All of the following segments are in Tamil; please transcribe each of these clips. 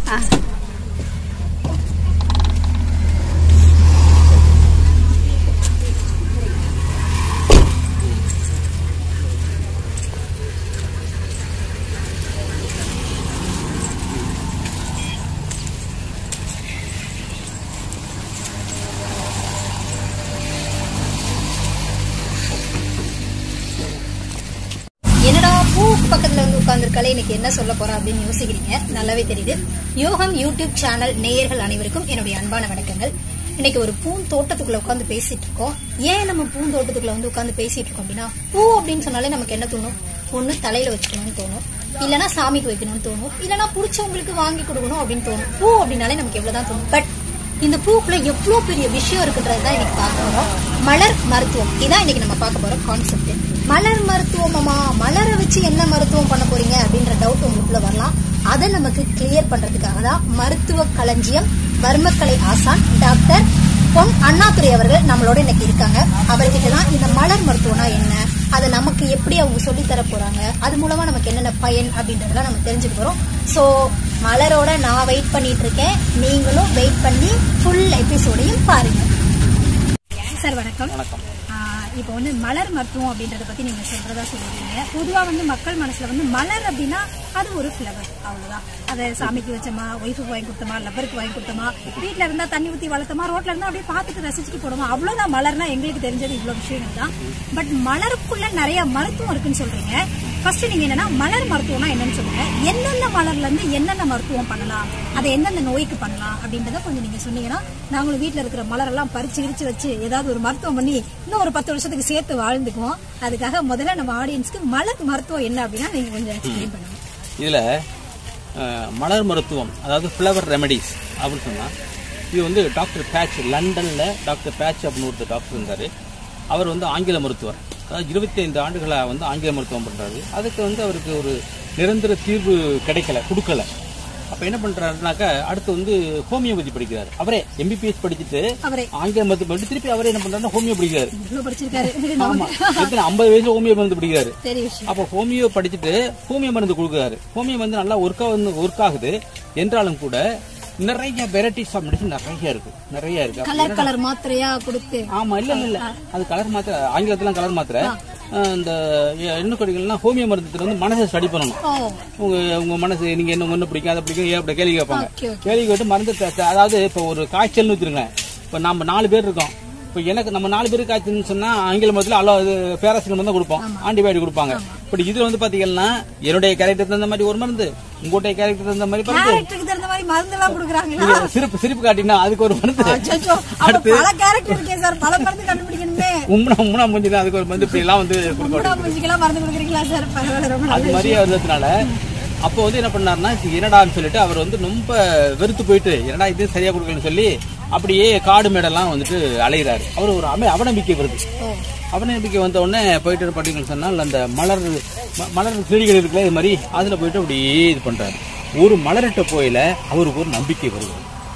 ஆ என்னடா பூக்கு பக்கத்துல வந்து உட்கார்ந்துருக்காலே இன்னைக்கு என்ன சொல்ல போறா அப்படின்னு யோசிக்கிறீங்க நல்லாவே தெரியுது யோகம் யூடியூப் சேனல் நேயர்கள் அனைவருக்கும் என்னுடைய அன்பான வணக்கங்கள் இன்னைக்கு ஒரு பூந்தோட்டத்துக்குள்ள உட்காந்து பேசிட்டு இருக்கோம் ஏன் நம்ம பூந்தோட்டத்துக்குள்ள வந்து உட்காந்து பேசிட்டு இருக்கோம் அப்படின்னா பூ அப்படின்னு சொன்னாலே நமக்கு என்ன தோணும் ஒண்ணு தலையில வச்சுக்கணும்னு தோணும் இல்லனா சாமிக்கு வைக்கணும்னு தோணும் இல்லனா பிடிச்சவங்களுக்கு வாங்கி கொடுக்கணும் அப்படின்னு தோணும் பூ அப்படின்னாலே நமக்கு எவ்வளவுதான் தோணும் பட் இந்த பூக்குள்ள எவ்வளவு பெரிய விஷயம் இருக்குன்றது தான் இன்னைக்கு பார்க்க போறோம் மலர் மருத்துவம் இதான் இன்னைக்கு நம்ம பார்க்க போற கான்செப்ட் மலர் மருத்துவமாமா மலரை வச்சு என்ன மருத்துவம் பண்ண போறீங்க அப்படின்ற டவுட் உங்களுக்குள்ள வரலாம் அதை நமக்கு கிளியர் பண்றதுக்காக தான் மருத்துவ களஞ்சியம் வர்மக்கலை ஆசான் டாக்டர் பொன் அண்ணாதுரை அவர்கள் நம்மளோட இன்னைக்கு இருக்காங்க அவர்கிட்ட தான் இந்த மலர் மருத்துவம்னா என்ன அதை நமக்கு எப்படி அவங்க சொல்லி தர போறாங்க அது மூலமா நமக்கு என்னென்ன பயன் அப்படின்றதெல்லாம் நம்ம தெரிஞ்சுக்க போறோம் ஸோ மலரோட நான் வெயிட் பண்ணிட்டு இருக்கேன் நீங்களும் வெயிட் பண்ணி ஃபுல் எபிசோடையும் பாருங்க சார் வணக்கம் வணக்கம் ஆஹ் இப்போ வந்து மலர் மருத்துவம் அப்படின்றத பத்தி நீங்க சொல்றதா சொல்லிருக்கீங்க பொதுவா வந்து மக்கள் மனசுல வந்து மலர் அப்படின்னா அது ஒரு ஃபிளவர் அவ்வளவுதான் அதை சாமிக்கு வச்சோமா ஒய்ஃபுக்கு வாங்கி கொடுத்தோமா லப்பருக்கு வாங்கி கொடுத்தோமா வீட்ல இருந்தா தண்ணி ஊத்தி வளர்த்தோமா ரோட்ல இருந்தா அப்படியே பார்த்துட்டு ரசிச்சுட்டு போடுமா அவ்வளவுதான் மலர்னா எங்களுக்கு தெரிஞ்சது இவ்வளவு விஷயங்கள் தான் பட் மலருக்குள்ள நிறைய மருத்துவம் இருக்குன்னு சொல்றீங்க ஃபர்ஸ்ட் நீங்க என்னன்னா மலர் மருத்துவம்னா என்னன்னு சொல்லுங்க எந்தெந்த மலர்ல இருந்து என்னென்ன மருத்துவம் பண்ணலாம் அதை எந்தெந்த நோய்க்கு பண்ணலாம் அப்படின்றத கொஞ்சம் நீங்க சொன்னீங்கன்னா நாங்களும் வீட்ல இருக்கிற மலரெல்லாம் பறிச்சு கிரிச்சு வச்சு ஏதாவது ஒரு மருத்துவம் பண்ணி இன்னும் ஒரு பத்து வருஷத்துக்கு சேர்த்து வாழ்ந்துக்குவோம் அதுக்காக முதல்ல நம்ம ஆடியன்ஸ்க்கு மலர் மருத்துவம் என்ன அப்படின்னா நீங்க கொஞ்சம் எக்ஸ்பிளைன் பண்ணுங்க இதில் மலர் மருத்துவம் அதாவது ஃப்ளவர் ரெமெடிஸ் அப்படின்னு சொன்னால் இது வந்து டாக்டர் பேட்ச் லண்டனில் டாக்டர் பேட்ச் அப்படின்னு ஒருத்தர் டாக்டர் இருந்தார் அவர் வந்து ஆங்கில மருத்துவர் அதாவது இருபத்தி ஐந்து ஆண்டுகளாக வந்து ஆங்கில மருத்துவம் பண்ணுறாரு அதுக்கு வந்து அவருக்கு ஒரு நிரந்தர தீர்வு கிடைக்கல கொடுக்கல அப்போ என்ன பண்ணுறாருனாக்கா அடுத்து வந்து ஹோமியோபதி படிக்கிறார் அவரே எம்பிபிஎஸ் படிச்சுட்டு அவரே ஆங்கில மருத்துவம் படிச்சு திருப்பி அவரே என்ன பண்ணுறாருன்னா ஹோமியோ படிக்கிறாரு இவ்வளவு படிச்சிருக்காரு ஆமா எத்தனை ஐம்பது வயசுல ஹோமியோ மருந்து படிக்கிறாரு பெரிய விஷயம் அப்போ ஹோமியோ படிச்சுட்டு ஹோமியோ மருந்து கொடுக்குறாரு ஹோமியோ மருந்து நல்லா ஒர்க் ஆகுது ஒர்க் ஆகுது என்றாலும் கூட நிறைய வெரைட்டிஸ் ஆஃப் மெடிசன் நிறைய இருக்கு நிறைய இருக்கு அப்ப கலர் கலர் மாத்திரையா கொடுத்து ஆமா இல்ல இல்ல இல்ல அது கலர் மாத்திரை ஆங்கிலத்துல கலர் மாத்திரை அஹ் இந்த என்ன கொடிகள்லாம் ஹோமியோ மருந்துல வந்து மனசை ஸ்டடி பண்ணணும் ஓ உங்க உங்க மனசு நீங்க என்ன ஒண்ணு பிடிக்கும் அதை பிடிக்கும் ஏன் அப்படி கேள்வி கேட்பாங்க ஓகே ஓகே கேள்வி கேட்டு மருந்து த- த- அதாவது இப்போ ஒரு காய்ச்சல்னு வச்சிருங்களேன் இப்போ நம்ம நாலு பேர் இருக்கோம் இப்போ எனக்கு நம்ம நாலு பேருக்கு காய்ச்சல்னு சொன்னா ஆங்கில மருந்துல அல்ல இது பேராசிட்டமல் தான் கொடுப்போம் ஆன்டிபயோட்டிக் கொடுப்பாங்க பட் இதுல வந்து பாத்தீங்கன்னா என்னுடைய கேரக்டர் தகுந்த மாதிரி ஒரு மருந்து உங்களுடைய கேரக்டர் தகுந்த மாதிரி மருந்து கேரக்டருக்கு தகுந்த மாதிரி மருந்து எல்லாம் கொடுக்குறாங்களா நீங்க சிரிப்பு சிரிப்பு காட்டினா அதுக்கு ஒரு மருந்து அச்சச்சோ, அப்ப பல கேரக்டர் இருக்கே சார் பல மருந்து கண்டுபிடிக்கணுமே உம்னா உம்னா முடிஞ்சது அதுக்கு ஒரு மருந்து இப்படி எல்லாம் வந்து கொடுக்க மூடா மூஞ்சிக்கெல்லாம் மருந்து கொடுக்குறீங்களா சார் பரவாயில்ல ரொம்ப அது மாதிரி இருந்ததுனால அப்போ வந்து என்ன பண்ணாருன்னா இது என்னடான்னு சொல்லிட்டு அவர் வந்து ரொம்ப வெறுத்து போயிட்டு என்னடா இது சரியா கொடுக்கலன்னு சொல்லி அப்படியே காடு மேடெல்லாம் வந்துட்டு அலைகிறாரு அவர் ஒரு அமை அவநம்பிக்கை வருது ஓ அவநம்பிக்கை வந்த உடனே போயிட்டு பார்த்தீங்கன்னு சொன்னால் அந்த மலர் ம- மலர் செடிகள் இருக்குல்ல இது மாதிரி அதில் போயிட்டு அப்படியே இது பண்றாரு ஒரு மலர்கிட்ட போயில அவருக்கு ஒரு நம்பிக்கை வருது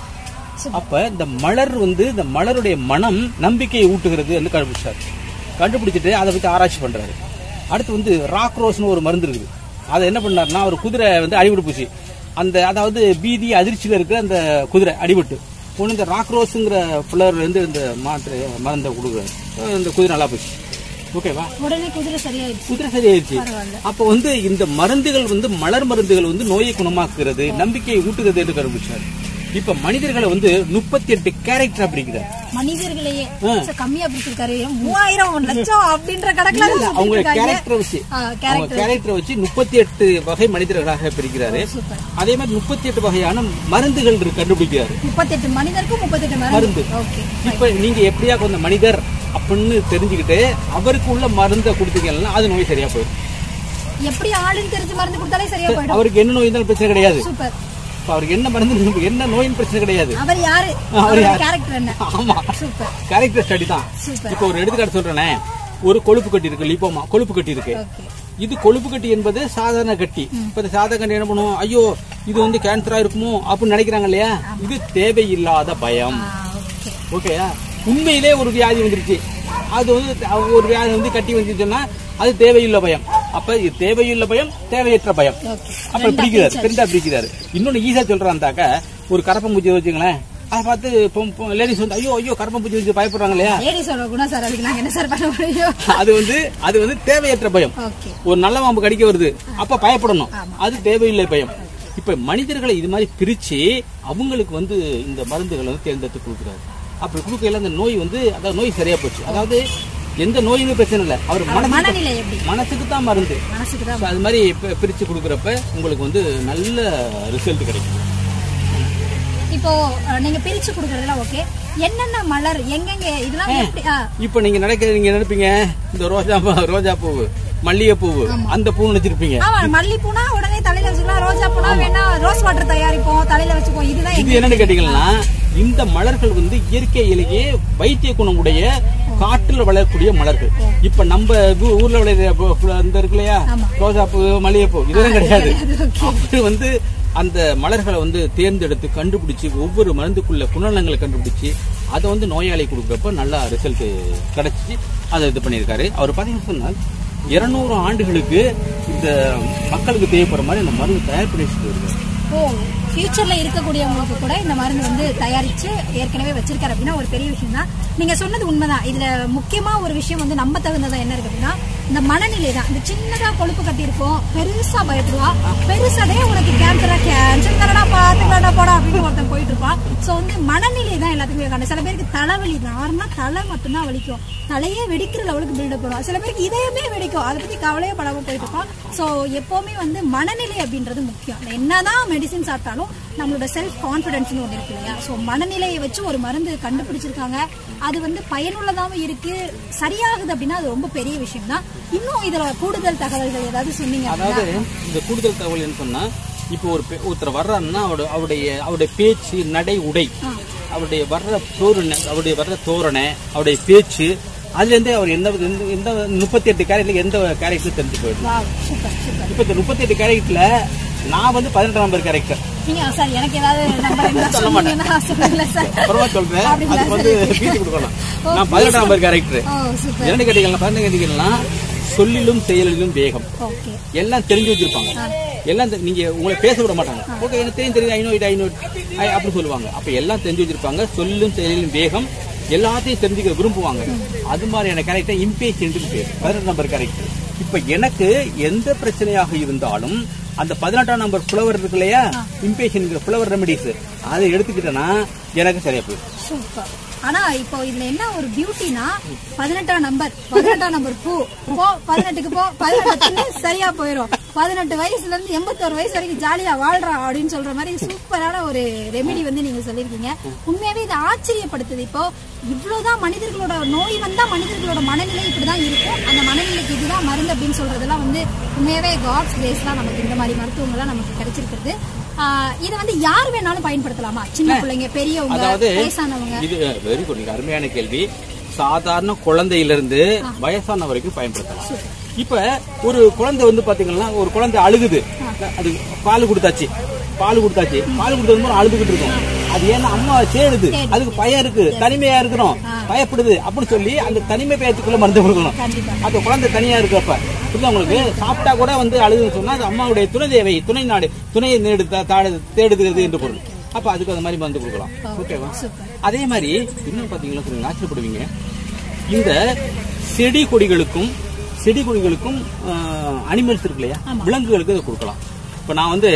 அப்ப இந்த மலர் வந்து இந்த மலருடைய மனம் நம்பிக்கையை ஊட்டுகிறது வந்து கண்டுபிடிச்சாரு கண்டுபிடிச்சிட்டு அதை பத்தி ஆராய்ச்சி பண்றாரு அடுத்து வந்து ராக் ரோஸ்னு ஒரு மருந்து இருக்குது அதை என்ன பண்ணாருன்னா ஒரு குதிரை வந்து அடிபட்டு போச்சு அந்த அதாவது பீதி அதிர்ச்சியில இருக்கிற அந்த குதிரை அடிபட்டு ஒன்று இந்த ராக் ரோஸுங்கிற ஃபிளவர்ல இருந்து இந்த மாத்திரை மருந்தை கொடுக்குறாரு அஹ் இந்த குதிரை நல்லா போச்சு ஓகேவா உடனே குதிரை சரியாயிடுச்சு குதிரை சரியாயிருச்சு பரவாயில்ல அப்போ வந்து இந்த மருந்துகள் வந்து மலர் மருந்துகள் வந்து நோயை குணமாக்குறது நம்பிக்கையை ஊட்டுகிறது என்று கண்டுபிடிச்சாரு இப்ப மனிதர்களை வந்து முப்பத்தி எட்டு கேரக்டரா பிரிக்கிறார் மனிதர்களையே சார், கம்மியா பிடிச்சிருக்காரு மூவாயிரம் ஒரு லட்சம் அப்படின்ற கணக்குல அவங்க கேரக்டரை வச்சு ஆ, அவங்க கேரக்டரை வச்சு முப்பத்தி எட்டு வகை மனிதர்களாக பிரிக்கிறாரு சூப்பர் அதே மாதிரி முப்பத்தி எட்டு வகையான மருந்துகள் இருக்கு, கண்டுபிடிக்கிறாரு முப்பத்தெட்டு மனிதருக்கும் முப்பத்தெட்டு மருந்து. மருந்து ஓகே இப்ப நீங்க எப்படியா கொஞ்சம் மனிதர் அப்படின்னு தெரிஞ்சுக்கிட்டு அவருக்கு உள்ள மருந்தை கொடுத்தீங்கன்னா அது நோய் சரியா போயிடும் எப்படி ஆளுன்னு தெரிஞ்சு மருந்து கொடுத்தாலே சரியா போயிடும் அவருக்கு என்ன நோய் இருந்தாலும் பிரச்சனை கிடையாது சூப்பர் இப்ப அவருக்கு என்ன மருந்து என்ன நோயின் பிரச்சனை கிடையாது அவர் யாரு அவர் அவரோட யாரு? கேரக்டர் என்ன ஆமா சூப்பர் கேரக்டர் ஸ்டடி தான் சூப்பர் இப்போ ஒரு எடுத்துக்காட்டு சொல்றேனே ஒரு கொழுப்பு கட்டி இருக்கு லிப்போமா கொழுப்பு கட்டி இருக்கு ஓகே இது கொழுப்பு கட்டி என்பது சாதாரண கட்டி இப்ப இந்த சாதாரண கட்டி என்ன பண்ணுவோம் ஐயோ இது வந்து கேன்சரா இருக்குமோ அப்படின்னு நினைக்கிறாங்க இல்லையா இது தேவையில்லாத பயம் ஓகே ஓகேயா உண்மையிலே ஒரு வியாதி வந்துருச்சு அது வந்து ஒரு வியாதி வந்து கட்டி வந்துச்சுன்னா அது தேவையில்லை பயம் அப்ப இது தேவையுள்ள பயம் தேவையற்ற பயம் ஓகே அப்ப பிரிக்கிறாரு பிரிண்டா பிரிக்கிறாரு இன்னொன்னு ஈஸியா சொல்றாந்தாக்க ஒரு கரப்பம்பூச்சி வச்சுங்களேன் அதை பார்த்து லேடிஸ் வந்து ஐயோ ஐயோ கரப்பம்பூச்சி வச்சு பயப்படுறாங்க இல்லையா லேடி சொல்ற குணம் சார் அதுக்கு நாங்க என்ன சார் பண்ண முடியும் அது வந்து அது வந்து தேவையற்ற பயம் ஓகே ஒரு நல்ல பாம்பு கடிக்க வருது அப்ப பயப்படணும் அது தேவையில்லை பயம் இப்ப மனிதர்களை இது மாதிரி பிரிச்சு அவங்களுக்கு வந்து இந்த மருந்துகளை வந்து தேர்ந்தெடுத்து கொடுக்குறாரு அப்படி கொடுக்கையில அந்த நோய் வந்து அதாவது நோய் சரியா போச்சு அதாவது எந்த நோயுமே பிரச்சனை இல்லை அவர் மனசுக்கு மனநிலை எப்படி மனசுக்கு தான் மருந்து மனசுக்கு தான் So, அது மாதிரி பி- பிரிச்சு கொடுக்குறப்ப உங்களுக்கு வந்து நல்ல ரிசல்ட் கிடைக்கும் இப்போ அஹ், நீங்க பிரிச்சு கொடுக்கறதுல ஓகே என்னென்ன மலர் எங்கெங்க இதெல்லாம் எப்படி ஆ, இப்ப நீங்க நடக்க நீங்க நினைப்பீங்க இந்த ரோஜா பூ- ரோஜா பூவு மல்லிகை பூவு அந்த பூ நினைச்சிருப்பீங்க ஆமா மல்லிப்பூனா உடனே தலையில வச்சுக்கலாம் ரோஜா பூனா வேணா ரோஸ் வாட்டர் தயாரிப்போம் தலையில வச்சுப்போம் இதுதான் இது என்னன்னு கேட்டீங்கன்னா இந்த மலர்கள் வந்து இயற்கையிலேயே வைத்திய குணமுடைய காட்டுல வளரக்கூடிய மலர்கள் இப்ப நம்ம ஊ- ஊர்ல விளையிற பூ- பூ- அந்த இருக்கு இல்லையா ரோஜா பூ மல்லிகைப்பூ இதெல்லாம் கிடையாது அப்படி வந்து அந்த மலர்களை வந்து தேர்ந்தெடுத்து கண்டுபிடிச்சு ஒவ்வொரு மருந்துக்குள்ள குணநலங்களை கண்டுபிடிச்சு அதை வந்து நோயாளி கொடுக்குறப்ப நல்லா ரிசல்ட் கிடைச்சி அதை இது பண்ணியிருக்காரு அவர் பார்த்தீங்கன்னு சொன்னால் இருநூறு ஆண்டுகளுக்கு இந்த மக்களுக்கு தேவைப்படுற மாதிரி அந்த மருந்து தயார் பண்ணி வச்சுட்டு வருவாரு ஓ ஃபியூச்சர்ல இருக்கக்கூடியவங்களுக்கு கூட இந்த மருந்து வந்து தயாரிச்சு ஏற்கனவே வச்சிருக்காரு அப்படின்னா ஒரு பெரிய விஷயம் தான் நீங்க சொன்னது உண்மைதான் இதுல முக்கியமா ஒரு விஷயம் வந்து நம்ப தகுந்ததா என்ன இருக்கு அப்படின்னா இந்த மனநிலை தான் இந்த சின்னதா கொழுப்பு கட்டி இருக்கும் பெருசா பயப்படுவா பெருசாதே உனக்கு கேன்சரா கேன்சர் தானடா பாத்துக்கலாடா போடா அப்படின்னு ஒருத்தன் போயிட்டு இருப்பான் சோ வந்து மனநிலை தான் எல்லாத்துக்குமே காரணம் சில பேருக்கு தலைவலி நார்மலா தலை மட்டும்தான் வலிக்கும் தலையே வெடிக்கிற லெவலுக்கு பில்டப் பண்ணுவான் சில பேருக்கு இதயமே வெடிக்கும் அதை பத்தி கவலையே படாம போயிட்டு இருப்பான் சோ எப்பவுமே வந்து மனநிலை அப்படின்றது முக்கியம் என்னதான் மெடிசின் சாப்பிட்டாலும் நம்மளோட செல்ஃப் கான்பிடன்ஸ்னு ஒன்று இருக்கு இல்லையா ஸோ மனநிலையை வச்சு ஒரு மருந்து கண்டுபிடிச்சிருக்காங்க அது வந்து பயனுள்ளதாகவும் இருக்கு சரியாகுது அப்படின்னா அது ரொம்ப பெரிய விஷயம் தான் இன்னும் இதுல கூடுதல் தகவல்கள் ஏதாவது சொன்னீங்க அப்படின்னா அதாவது இந்த கூடுதல் தகவல் என்ன சொன்னா இப்போ ஒரு பெ- ஒருத்தர் வர்றாருன்னா அவரோட அவருடைய அவருடைய பேச்சு நடை உடை அவருடைய வர்ற தோரணை அவருடைய வர்ற தோரணை அவருடைய பேச்சு அதுல இருந்தே அவர் எந்த எந்த- எந்த முப்பத்தி எட்டு கேரக்டர்ல எந்த கேரக்டர் தெரிஞ்சு போயிடும் வாவ் சூப்பர் சூப்பர் இப்போ இந்த முப்பத்தி எட்டு கேரக்டர்ல நான் வந்து பதினெட்டாம் நம்பர் கேரக்டர் நீங்க சார் எனக்கு ஏதாவது நம்பர் இருந்தா சொன்னீங்கன்னா சொல்லுங்க சார் அப்புறமா சொல்றேன் அப்படிங்களா அதுக்கு வந்து பீச்சு கொடுக்கலாம் நான் பதினெட்டாம் நம்பர் கேரக்டர் ஓ சூப்பர் இரண்டு கேட்டீங்கன்னா பதினெட்டு கேட்டீங்கன்னா சொல்லிலும் செயலிலும் வேகம் ஓகே எல்லாம் தெரிஞ்சு வச்சிருப்பாங்க எல்லாம் தெ- நீங்க உங்களை பேச விட மாட்டாங்க ஓகே எனக்கு தெரியும் தெரியும் ஐநோ இது ஐநோ அப்படி சொல்லுவாங்க அப்ப எல்லாம் தெரிஞ்சு வச்சிருப்பாங்க சொல்லும் செயலிலும் வேகம் எல்லாத்தையும் தெரிஞ்சுக்க விரும்புவாங்க அது மாதிரியான கேரக்டர் இம்பேஷன்ட் பேர் பதினெட்டு நம்பர் கேரக்டர் இப்ப எனக்கு எந்த பிரச்சனையாக இருந்தாலும் அந்த பதினெட்டாம் நம்பர் புலவர் இருக்கு இல்லையா இம்பேஷன் புலவர் ரெமடிஸ் அதை எடுத்துக்கிட்டேன்னா எனக்கு சரியா போயிடும் சூப்பர் ஆனா இப்போ இதுல என்ன ஒரு பியூட்டினா பதினெட்டாம் நம்பர் பதினெட்டாம் நம்பர் பூ போ பதினெட்டுக்கு போ பதினெட்டு சரியா போயிடும் பதினெட்டு வயசுல இருந்து எண்பத்தோரு வயசு வரைக்கும் ஜாலியா வாழ்றா அப்படின்னு சொல்ற மாதிரி சூப்பரான ஒரு ரெமெடி வந்து நீங்க சொல்லியிருக்கீங்க உண்மையாவே இது ஆச்சரியப்படுத்துது இப்போ இவ்வளவுதான் மனிதர்களோட நோய் வந்தா மனிதர்களோட மனநிலை இப்படிதான் இருக்கும் அந்த மனநிலைக்கு இதுதான் மருந்து அப்படின்னு சொல்றதெல்லாம் வந்து உண்மையாவே காட்ஸ் கிரேஸ்லாம் நமக்கு இந்த மாதிரி மருத்துவங்கள்லாம் நமக்கு கிடைச்சிருக்கிறது ஆஹ் இதை வந்து யார் வேணாலும் பயன்படுத்தலாமா சின்ன பிள்ளைங்க பெரியவங்க அதாவது வயசானவங்க இது வெரி குட் அருமையான கேள்வி சாதாரண குழந்தையிலிருந்து வயசான வரைக்கும் பயன்படுத்தலாம் இப்ப ஒரு குழந்தை வந்து பாத்தீங்கன்னா ஒரு குழந்தை அழுகுது அது பால் கொடுத்தாச்சு பால் கொடுத்தாச்சு பால் கொடுத்தது மூலம் அழுதுகிட்டு இருக்கும் அது ஏன்னா அம்மா தேடுது அதுக்கு பயம் இருக்கு தனிமையா இருக்கிறோம் பயப்படுது அப்படின்னு சொல்லி அந்த தனிமை பயத்துக்குள்ள மருந்து கொடுக்கணும் கண்டிப்பா அந்த குழந்தை தனியா இருக்கிறப்ப புரியுதா உங்களுக்கு சாப்பிட்டா கூட வந்து அழுதுன்னு சொன்னா அது அம்மாவுடைய துணை தேவை துணை நாடு துணையை நேடு தா- தாடு- தேடுகிறது என்று பொருள் அப்ப அதுக்கு அந்த மாதிரி மருந்து கொடுக்கலாம் ஓகேவா சூப்பர் அதே மாதிரி இன்னும் பாத்தீங்கன்னா கொஞ்சம் ஆச்சரியப்படுவீங்க இந்த செடி கொடிகளுக்கும் செடி கொடிகளுக்கும் அனிமல்ஸ் இருக்கு இல்லையா விலங்குகளுக்கு இதை கொடுக்கலாம் இப்ப நான் வந்து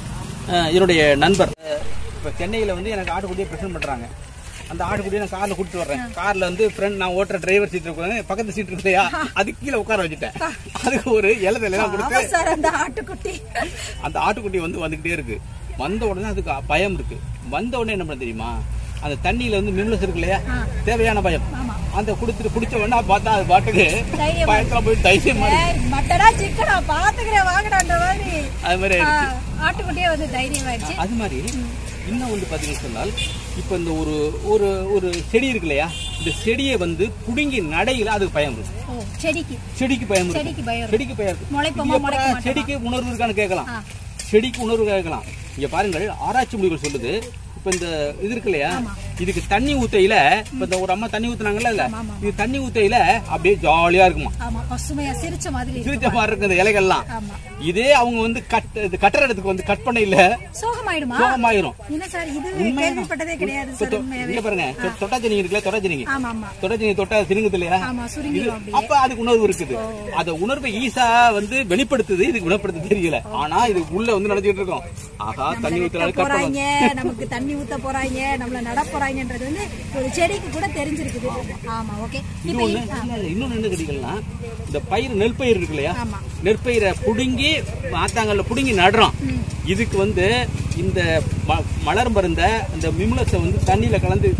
ஆஹ், என்னுடைய நண்பர் அஹ், இப்ப சென்னையில வந்து எனக்கு ஆட்டுக்குட்டியை பிரசன்ட் பண்றாங்க அந்த ஆட்டுக்குட்டியை நான் கார்ல கூட்டிட்டு வர்றேன் கார்ல வந்து ஃப்ரெண்ட் நான் ஓட்டுற டிரைவர் சீட் இருக்கு பக்கத்து சீட் இருக்கு இல்லையா அது கீழே உட்கார வச்சுட்டேன் அதுக்கு ஒரு இலதெல்லாம் கொடுத்து சார் அந்த ஆட்டுக்குட்டி அந்த ஆட்டுக்குட்டி வந்து வந்துகிட்டே இருக்கு வந்த உடனே அதுக்கு பயம் இருக்கு வந்த உடனே என்ன பண்ண தெரியுமா அந்த தண்ணியில வந்து மிம்லஸ் இருக்கு இல்லையா தேவையான பயம் அந்த குடுத்துட்டு குடிச்ச உடனே பார்த்தா அது பாட்டுக்கு தைரியமா பயத்துல போய் தைரியமா இருக்கு. மட்டடா சிக்கனா பாத்துக்கிறேன் வாங்கடான்ற மாதிரி அது மாதிரி ஆயிடுச்சு. ஆஹ், ஆட்டுக்குட்டியே வந்து தைரியமாயிடுச்சு அது மாதிரி இன்னும் வந்து பாத்தீங்கன்னு சொன்னால் இப்ப இந்த ஒரு ஒரு ஒரு செடி இருக்கு இல்லையா இந்த செடியை வந்து புடுங்கி நடையில அதுக்கு பயம் இருக்கு ஓ செடிக்கு செடிக்கு பயம் இருக்கு செடிக்கு பயம் இருக்கு. செடிக்கு பயம் இருக்கு முளைப்போமா, இது எப்படா முளைக்க மாட்டோமா? செடிக்கு உணர்வு இருக்கான்னு கேட்கலாம் ஆ. செடிக்கு உணர்வு கேட்கலாம் இங்க பாருங்கள் ஆராய்ச்சி முடிவுகள் சொல்லுது இப்ப இந்த இது இருக்கு இல்லையா இதுக்கு தண்ணி ஊத்தையில இப்ப இந்த ஒரு அம்மா தண்ணி ஊத்துனாங்கல்ல இதுல இது தண்ணி ஊத்தையில அப்படியே ஜாலியா இருக்குமா ஆமா பசுமையா சிரிச்ச மாதிரி இருக்கு. சிரிச்ச மாதிரி இருக்கு இந்த இலைகள்லாம் ஆமா இதே அவங்க வந்து கட் இது கட்டுற இடத்துக்கு வந்து கட் பண்ண இல்ல சோகமாயிடுமா சோகமாயிரும் என்ன சார் இது கேள்விப்பட்டதே கிடையாது இப்ப சார் தொ- உண்மையாவே இங்க பாருங்க தொ- தொட்டாச்சினிங்க இருக்குல்ல தொட்டாச்சினிங்க ஆமா ஆமா தொட்டாச்சினி தொட்டா சிறுங்குது இல்லையா ஆமா சுருங்கிடும் அப்படி அப்ப அதுக்கு உணர்வு இருக்குது அந்த உணர்வை ஈஸா வந்து வெளிப்படுத்துது இதுக்கு குணப்படுத்த தெரியல ஆனா இது உள்ள வந்து நடந்துட்டு இருக்கோம் ஆஹா தண்ணி ஊத்துறாரு கட் பண்ண போறாங்க நமக்கு தண்ணி ஊத்த போறாங்க நம்மள நட போறாங்கன்றது வந்து ஒரு செடிக்கு கூட தெரிஞ்சிருக்குது ஆமா ஓகே இப்போ இன்னொன்னு இல்ல, இல்ல, இன்னொன்னு என்ன கேட்டீங்கன்னா இந்த பயிர் நெல் பயிர் இருக்கு இல்லையா ஆமா நெற்பயிரை புடுங்கி ஆத்தாங்கல்ல புடுங்கி நடுறோம் இதுக்கு வந்து இந்த ம- மலர் மருந்த இந்த மிமுலஸை வந்து தண்ணியில கலந்து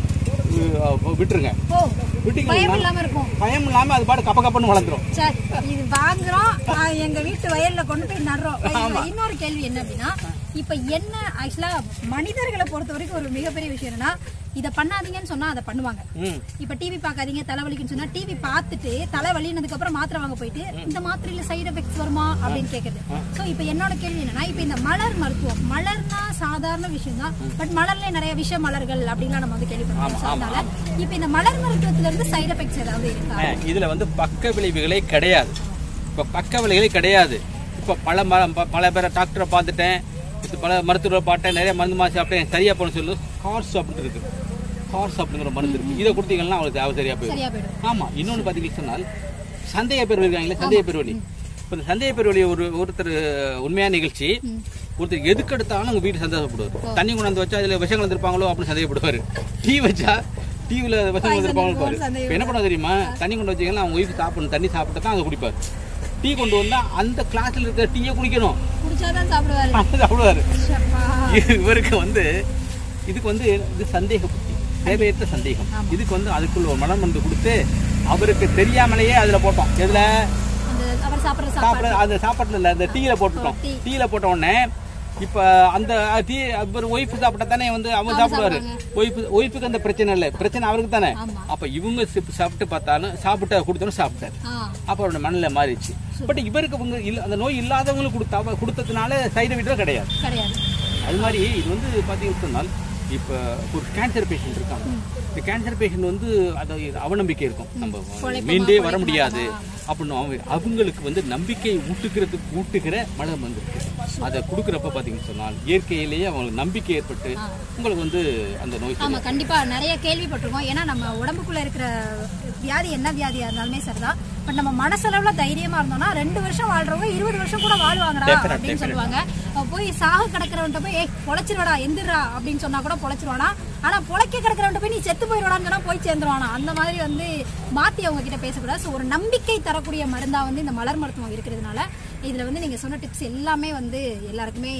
உ, விட்டுருங்க ஓ விட்டீங்கன்னா பயம் இல்லாம இருக்கும் பயம் இல்லாம அது பாட்டு கப்ப கப்பன்னு வளர்ந்துரும் சார் இது வாங்குறோம் ஆ, எங்க வீட்டு வயல்ல கொண்டு போய் நடுறோம் இதுல இன்னொரு கேள்வி என்ன அப்படின்னா இப்ப என்ன ஆக்சுவலா மனிதர்களை பொறுத்த வரைக்கும் ஒரு மிகப்பெரிய விஷயம் என்னன்னா இத பண்ணாதீங்கன்னு சொன்னா அதை பண்ணுவாங்க ம். இப்ப டிவி பார்க்காதீங்க தலைவலிக்குன்னு சொன்னா டிவி பார்த்துட்டு தலைவலினதுக்கு அப்புறம் மாத்திரை வாங்க போயிட்டு இந்த மாத்திரையில சைடு எஃபெக்ட்ஸ் வருமா அப்படின்னு கேக்குறது சோ இப்ப என்னோட கேள்வி என்னன்னா இப்ப இந்த மலர் மருத்துவம் மலர்னா சாதாரண விஷயம் தான் பட் மலர்ல நிறைய விஷ மலர்கள் அப்படின்லாம் நம்ம வந்து கேள்விப்படுறோம் So, அதனால இப்ப இந்த மலர் மருத்துவத்துல இருந்து சைடு எஃபெக்ட்ஸ் ஏதாவது இருக்கா ஆ, இதுல வந்து பக்க விளைவுகளே கிடையாது இப்ப பக்க விளைவுகளே கிடையாது இப்ப பல ம- ப- பல பேரை டாக்டரை பார்த்துட்டேன் இது பல மருத்துவரை பார்த்தேன் நிறைய மருந்து மாசி சாப்பிட்டேன் சரியா போன சொல்லு ஹார்ஸ் அப்படின்னு இருக்கு ஹார்ஸ் அப்படிங்கிற மருந்து இருக்கு இதை கொடுத்தீங்கன்னா அவங்களுக்கு அது சரியா போயிடும் சரியா போயிடும் ஆமா இன்னொன்னு பாத்தீங்கன்னு சொன்னால் சந்தேக பேர் இருக்காங்களே சந்தேக பேர் வழி இப்போ இந்த சந்தேக பேர் வழி ஒரு ஒருத்தர் உண்மையான நிகழ்ச்சி ஒருத்தர் எதுக்கு எடுத்தாலும் உங்க வீட்டு சந்தேகப்படுவார் தண்ணி கொண்டாந்து வச்சா அதுல விஷம் கலந்துருப்பாங்களோ அப்படின்னு சந்தேகப்படுவார் டீ வச்சா டீவில் விஷம் கலந்துருப்பாங்களோ பாரு இப்ப என்ன பண்ண தெரியுமா தண்ணி கொண்டு வச்சீங்கன்னா அவங்க ஒய்ஃப் சாப்பிடணும் தண்ணி சாப்பிட்டு தான் அதை குடிப்பார் டீ கொண்டு வந்தா அந்த கிளாஸ்ல இருக்கிற டீயை குடிக்கணும் குடிச்சாதான் சாப்பிடுவாரு அது சாப்பிடுவாரு ஷப்பா. இவருக்கு வந்து இதுக்கு வந்து இது சந்தேக புத்தி தேவையற்ற சந்தேகம் இதுக்கு வந்து அதுக்குள்ள ஒரு மனம் வந்து கொடுத்து அவருக்கு தெரியாமலேயே அதுல போட்டோம் எதுல அந்த அவர் சாப்பிடுற சாப்பாடு சாப்பிட அந்த சாப்பாட்டுல இல்ல அந்த டீல போட்டுட்டோம் டீ. டீல போட்ட உடனே இப்ப அந்த டீ அவர் ஒய்ஃப் சாப்பிட்டா தானே வந்து அவங்க சாப்பிடுவாரு ஒய்ஃப் ஒய்ஃபுக்கு அந்த பிரச்சனை இல்லை பிரச்சனை அவருக்கு தானே ஆமா. அப்ப இவங்க சிப் சாப்பிட்டு பார்த்தாலும் சாப்பிட்டு கொடுத்தாலும் சாப்பிட்டாரு ஆ அப்ப அவரோட மனநிலை மாறிடுச்சு பட் இவருக்கு இவங்க இல்ல அந்த நோய் இல்லாதவங்களுக்கு கொடுத்தா கொடுத்ததுனால சைடு எஃபெக்ட்டும் கிடையாது கிடையாது அது மாதிரி இது வந்து பார்த்தீங்கன்னு சொன்னால் இப்போ ஒரு கேன்சர் பேஷண்ட் இருக்காங்க இந்த கேன்சர் பேஷண்ட் வந்து அது அவநம்பிக்கை இருக்கும் நம்ம மீண்டே வர முடியாது அப்படின்னு அவங்க அவங்களுக்கு வந்து நம்பிக்கை ஊட்டுக்கிறதுக்கு ஊட்டுகிற மலம் வந்து இருக்கு அதை கொடுக்குறப்ப பார்த்தீங்கன்னு சொன்னால் இயற்கையிலேயே அவங்களுக்கு நம்பிக்கை ஏற்பட்டு உங்களுக்கு வந்து அந்த நோய் சரி ஆமா கண்டிப்பா நிறைய கேள்விப்பட்டிருக்கோம் ஏன்னா நம்ம உடம்புக்குள்ள இருக்கிற வியாதி என்ன வியாதியா இருந்தாலுமே சரிதான் பட் நம்ம மனசளவுல தைரியமா இருந்தோம்னா ரெண்டு வருஷம் வாழ்றவங்க இருபது வருஷம் கூட வாழ்வாங்கடா அப்படின்னு சொல்லுவாங்க அப்ப போய் சாக கிடக்கிறவன்ட்ட போய் ஏய் பொழைச்சிருவாடா எந்திரா அப்படின்னு சொன்னா கூட பொழைச்சிருவானா ஆனா பொழைக்க கிடக்கிறவன்ட்ட போய் நீ செத்து போயிடுவான்னு சொன்னா போய் சேர்ந்துருவானா அந்த மாதிரி வந்து மாத்தி அவங்க கிட்ட பேசக்கூடாது ஸோ ஒரு நம்பிக்கை தரக்கூடிய மருந்தா வந்து இந்த மலர் மருத்துவம் இருக்கிறதுனால இதுல வந்து நீங்க சொன்ன டிப்ஸ் எல்லாமே வந்து எல்லாருக்குமே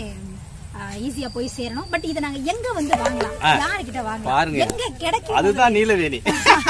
ஈஸியா போய் சேரணும் பட் இதை நாங்க எங்க வந்து வாங்கலாம் யாருக்கிட்ட வாங்கலாம் பாருங்க. எங்க கிடைக்கும் அதுதான் நீலவேணி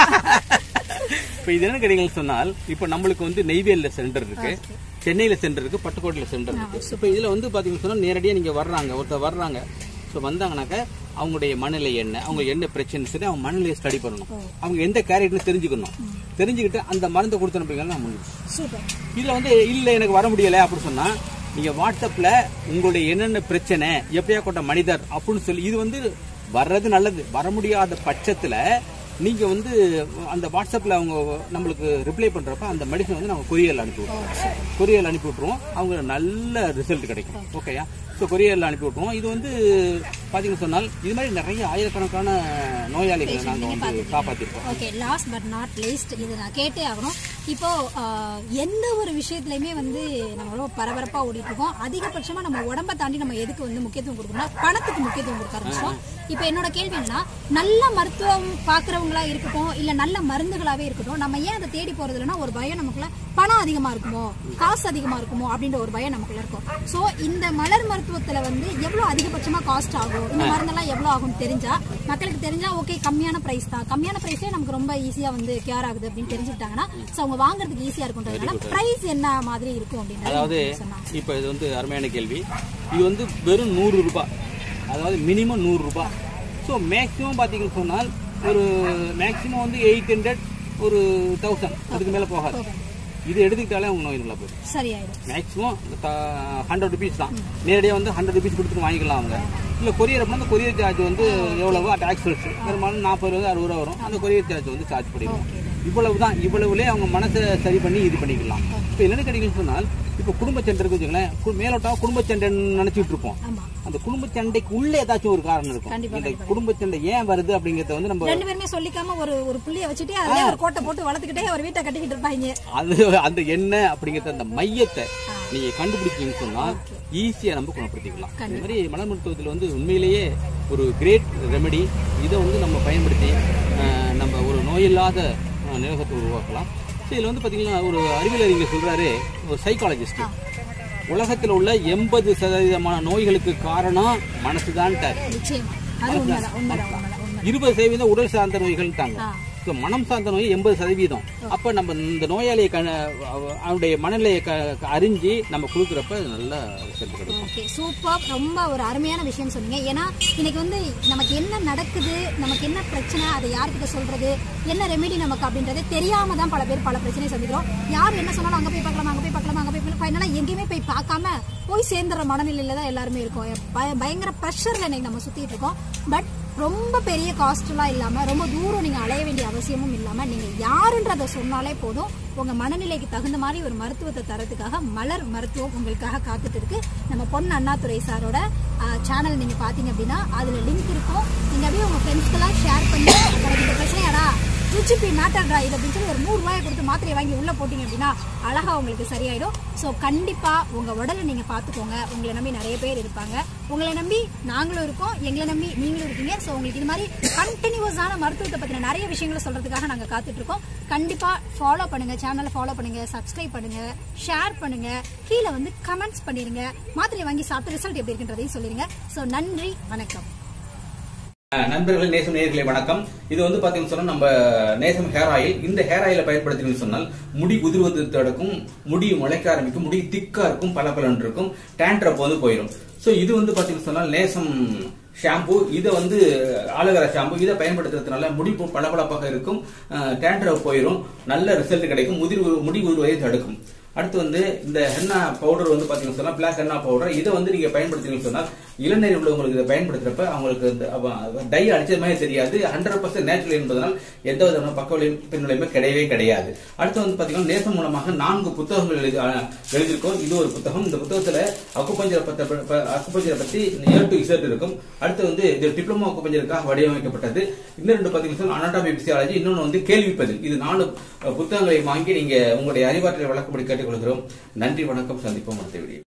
இப்போ இது என்ன கேட்டீங்கன்னு சொன்னால் இப்போ நம்மளுக்கு வந்து நெய்வேலியில் சென்டர் இருக்கு சென்னையில சென்டர் இருக்கு பட்டுக்கோட்டையில் சென்டர் இருக்கு இப்போ இதுல வந்து பாத்தீங்கன்னு சொன்னா நேரடியா நீங்க வர்றாங்க ஒருத்தர் வர்றாங்க ஸோ வந்தாங்கனாக்க அவங்களுடைய மனநிலை என்ன அவங்க என்ன பிரச்சனை சரி அவங்க மனநிலையை ஸ்டடி பண்ணணும் அவங்க எந்த கேரக்டர்னு தெரிஞ்சுக்கணும் தெரிஞ்சுக்கிட்டு அந்த மருந்தை கொடுத்தோம் அப்படிங்கன்னா முடியும் சூப்பர் இதுல வந்து இல்ல எனக்கு வர முடியல அப்படின்னு சொன்னா நீங்க வாட்ஸ்அப்ல உங்களுடைய என்னென்ன பிரச்சனை எப்படியா கொண்ட மனிதர் அப்படின்னு சொல்லி இது வந்து வர்றது நல்லது வர முடியாத பட்சத்துல நீங்க வந்து அந்த வாட்ஸ்அப்ல அவங்க நம்மளுக்கு ரிப்ளை பண்றப்ப அந்த மெடிசன் வந்து நம்ம கொரியர்ல அனுப்பி விட்டுருவோம் கொரியர்ல அனுப்பி விட்டுருவோம் அவங்க நல்ல ரிசல்ட் கிடைக்கும் ஓகேயா ஸோ கொரியர்ல அனுப்பி விட்டுருவோம் இது வந்து பாத்தீங்கன்னு சொன்னால் இது மாதிரி நிறைய ஆயிரக்கணக்கான நோயாளிகளை நாங்க வந்து காப்பாத்திருக்கோம் okay last but not least இது நான் கேட்டே ஆகணும் இப்போ ஆஹ், எந்த ஒரு விஷயத்துலையுமே வந்து நம்ம ரொம்ப பரபரப்பா ஓடிட்டு இருக்கோம் அதிகபட்சமா நம்ம உடம்ப தாண்டி நம்ம எதுக்கு வந்து முக்கியத்துவம் கொடுக்கணும்னா பணத்துக்கு முக்கியத்துவம் கொடுக்க ஆரம்பிச்சோம் இப்போ என்னோட கேள்வி என்னன்னா நல்ல மருத்துவம் பார்க்கறவங்களா இருக்கட்டும் இல்ல நல்ல மருந்துகளாவே இருக்கட்டும் நம்ம ஏன் அதை தேடி போறது இல்லைன்னா ஒரு பயம் நமக்குள்ள பணம் அதிகமா இருக்குமோ காசு அதிகமா இருக்குமோ அப்படின்ற ஒரு பயம் நமக்குள்ள இருக்கும் சோ இந்த மலர் மருத்துவத்துல வந்து எவ்வளவு அதிகபட்சமா காஸ்ட் ஆகும் இந்த மருந்தெல்லாம் எவ்வளவு ஆகும்னு தெரிஞ்சா மக்களுக்கு தெரிஞ்சா ஓகே கம்மியான பிரைஸ் தான் கம்மியான பிரைஸே நமக்கு ரொம்ப ஈஸியா வந்து கேர் ஆகுது அப்படின்னு தெரிஞ்சுக்கிட்டாங்கன்னா சோ அவங்க வாங்குறதுக்கு ஈஸியா இருக்கும்ன்றதுனால பிரைஸ் என்ன மாதிரி இருக்கும் அதாவது அப்படின்றது சொன்னாங்க இப்போ இது வந்து அருமையான கேள்வி இது வந்து வெறும் நூறு ரூபாய் அதாவது மினிமம் நூறு ரூபாய் ஸோ மேக்ஸிமம் பார்த்தீங்கன்னு சொன்னால் ஒரு மேக்ஸிமம் வந்து எயிட் ஹண்ட்ரட் ஒரு தௌசண்ட் அதுக்கு மேலே போகாது இது எடுத்துக்கிட்டாலே உங்க நோய் நல்லா போயிடும் சரியாயிடும் மேக்ஸிமம் ஹண்ட்ரட் ருபீஸ் தான் நேரடியாக வந்து ஹண்ட்ரட் ருபீஸ் கொடுத்துட்டு வாங்கிக்கலாம் அவங்க இல்லை கொரியர் அப்படின்னா அந்த கொரியர் சார்ஜ் வந்து எவ்வளவோ டாக்ஸ் பெரும்பாலும் நாற்பது ரூபா அறுபது ரூபா வரும் அந்த கொரியர் சார்ஜ் வந்து சார்ஜ் பண்ணிடுவோம் இவ்வளவு தான் இவ்வளவுலே அவங்க மனசை சரி பண்ணி இது பண்ணிக்கலாம் இப்போ என்னென்ன கிடைக்குன்னு சொன்னால் இப்போ குடும்ப சண்டை இருக்கு வச்சுங்களேன் கு- மேலோட்டம் குடும்ப சண்டைன்னு நினைச்சிட்டு இருப்போம் ஆமா அந்த குடும்ப சண்டைக்கு உள்ள ஏதாச்சும் ஒரு காரணம் இருக்கும் கண்டிப்பா, இந்த குடும்ப சண்டை ஏன் வருது அப்படிங்கறத வந்து நம்ம ரெண்டு பேருமே சொல்லிக்காம ஒரு ஒரு புள்ளிய வச்சுட்டு அதுல ஒரு கோட்டை போட்டு வளர்த்துக்கிட்டே ஒரு வீட்டை கட்டிக்கிட்டு இருப்பாங்க அது அந்த என்ன அப்படிங்கறத அந்த மையத்தை நீங்க கண்டுபிடிச்சீங்கன்னு சொன்னா ஈஸியா நம்ம குணப்படுத்திக்கலாம் இந்த மாதிரி மலர் மருத்துவத்தில் வந்து உண்மையிலேயே ஒரு கிரேட் ரெமெடி இதை வந்து நம்ம பயன்படுத்தி அஹ், நம்ம ஒரு நோயில்லாத அஹ், நிலகத்தை உருவாக்கலாம் ஸோ இதில் வந்து பார்த்தீங்கன்னா ஒரு அறிவியல் அறிஞர் சொல்றாரு ஒரு சைக்காலஜிஸ்ட் உலகத்தில் உள்ள எண்பது சதவீதமான நோய்களுக்கு காரணம் மனசுதான்ட்டார் நிச்சயமா அது உண்மைதான் உண்மைதான் உண்மைதான் உண்மை இருபது சதவீதம் உடல் சார்ந்த நோய்கள்ட்டாங்க ஆ. ஸோ மனம் சார்ந்த நோய் எண்பது சதவீதம் அப்ப நம்ம இந்த நோயாளியை கண அவ- அவனுடைய மனநிலையை க க- அறிஞ்சு நம்ம கொடுக்குறப்ப அது நல்ல ரிசல்ட் கிடைக்கும் ஓகே சூப்பர் ரொம்ப ஒரு அருமையான விஷயம் சொன்னீங்க ஏன்னா இன்னைக்கு வந்து நமக்கு என்ன நடக்குது நமக்கு என்ன பிரச்சனை அதை யார்கிட்ட சொல்றது என்ன ரெமெடி நமக்கு அப்படின்றதே தெரியாம தான் பல பேர் பல பிரச்சனையை சந்திக்கிறோம் யார் என்ன சொன்னாலும் அங்க போய் பார்க்கலாம் அங்க போய் பார்க்கலாம் அங்க போய் ஃபைனலா எங்கேயுமே போய் பார்க்காம போய் சேர்ந்துற மனநிலையில தான் எல்லாருமே இருக்கோம் பய- பயங்கர ப்ரெஷர்ல இன்னைக்கு நம்ம சுத்திட்டு இருக்கோம் பட் ரொம்ப பெரிய காஸ்ட்லாம் இல்லாம ரொம்ப தூரம் நீங்க அலைய வேண்டிய அவசியமும் இல்லாம நீங்க யாருன்றத சொன்னாலே போதும் உங்க மனநிலைக்கு தகுந்த மாதிரி ஒரு மருத்துவத்தை தரதுக்காக மலர் மருத்துவம் உங்களுக்காக காத்துட்டு இருக்கு நம்ம பொன் அண்ணாதுரை சாரோட சேனல் நீங்க பாத்தீங்க அப்படின்னா அதுல லிங்க் இருக்கும் நீங்க அப்படியே உங்க ஃப்ரெண்ட்ஸ்க்கெல்லாம் ஷேர் பண்ணி எனக்கு இந்த பிரச்சனையாடா ருச்சிபி மேட்டர்டா இது அப்படின்னு சொல்லி ஒரு நூறு ரூபாயை கொடுத்து மாத்திரையை வாங்கி உள்ள போட்டீங்க அப்படின்னா அழகா உங்களுக்கு சரியாயிடும் ஸோ கண்டிப்பா உங்க உடலை நீங்க பாத்துக்கோங்க உங்களை நம்பி நிறைய பேர் இருப்பாங்க உங்களை நம்பி நாங்களும் இருக்கோம் எங்களை நம்பி நீங்களும் இருக்கீங்க ஸோ உங்களுக்கு இது மாதிரி கண்டினியூஸான மருத்துவத்தை பத்தின நிறைய விஷயங்களை சொல்றதுக்காக நாங்க காத்துட்டு இருக்கோம் கண்டிப்பா ஃபாலோ பண்ணுங்க சேனலை ஃபாலோ பண்ணுங்க சப்ஸ்கிரைப் பண்ணுங்க ஷேர் பண்ணுங்க கீழே வந்து கமெண்ட்ஸ் பண்ணிருங்க மாத்திரை வாங்கி சாப்பிட்டு ரிசல்ட் எப்படி இருக்குன்றதையும் சொல்லிருங்க ஸோ நன்றி வணக்கம் அஹ் நண்பர்கள் நேசம் நேயர்களே வணக்கம் இது வந்து பாத்தீங்கன்னு சொன்னா நம்ம நேசம் ஹேர் ஆயில் இந்த ஹேர் ஆயிலை பயன்படுத்தினு சொன்னால் முடி உதிர்வது தடுக்கும் முடி முளைக்க ஆரம்பிக்கும் முடி திக்கா இருக்கும் பல இருக்கும் டேண்ட்ரப் வந்து போயிடும் சோ இது வந்து பாத்தீங்கன்னு சொன்னால் நேசம் ஷாம்பு இதை வந்து ஆலோவேரா ஷாம்பு இதை பயன்படுத்துறதுனால முடி பு- பளபளப்பாக இருக்கும் டேண்ட்ரப் போயிடும் நல்ல ரிசல்ட் கிடைக்கும் முதிர் முடி உருவதை தடுக்கும் அடுத்து வந்து இந்த ஹென்னா பவுடர் வந்து பாத்தீங்கன்னு சொன்னா பிளாக் ஹென்னா பவுடர் இதை வந்து நீங்க பயன்படுத்தீங்கன்னு சொன்னால் இளநீர் உள்ளவங்களுக்கு இதை பயன்படுத்துறப்ப அவங்களுக்கு இந்த அவ- டை அடிச்சது மாதிரி தெரியாது ஹண்ட்ரட் பர்சன்ட் நேச்சுரல் என்பதனால் எந்த விதமான பக்க விளைவு பின்விளைவுமே கிடையவே கிடையாது அடுத்து வந்து பாத்தீங்கன்னா நேசம் மூலமாக நான்கு புத்தகங்கள் எழுதி அஹ், எழுதியிருக்கோம் இது ஒரு புத்தகம் இந்த புத்தகத்துல அக்குப்பஞ்சரை பத்த ப- அக்குப்பஞ்சரை பத்தி ஏ டு இசட் இருக்கும் அடுத்து வந்து இது டிப்ளமோ அக்குப்பஞ்சருக்காக வடிவமைக்கப்பட்டது இன்னும் ரெண்டு பாத்தீங்கன்னா அனாட்டமி பிசியாலஜி இன்னொன்னு வந்து கேள்விப்பதில் இது நாலு அஹ், புத்தகங்களை வாங்கி நீங்க உங்களுடைய அறிவாற்றலை வழக்கப்படி கேட்டுக்கொள்கிறோம் நன்றி வணக்கம் சந்திப்போம் அடுத்த வீடியோ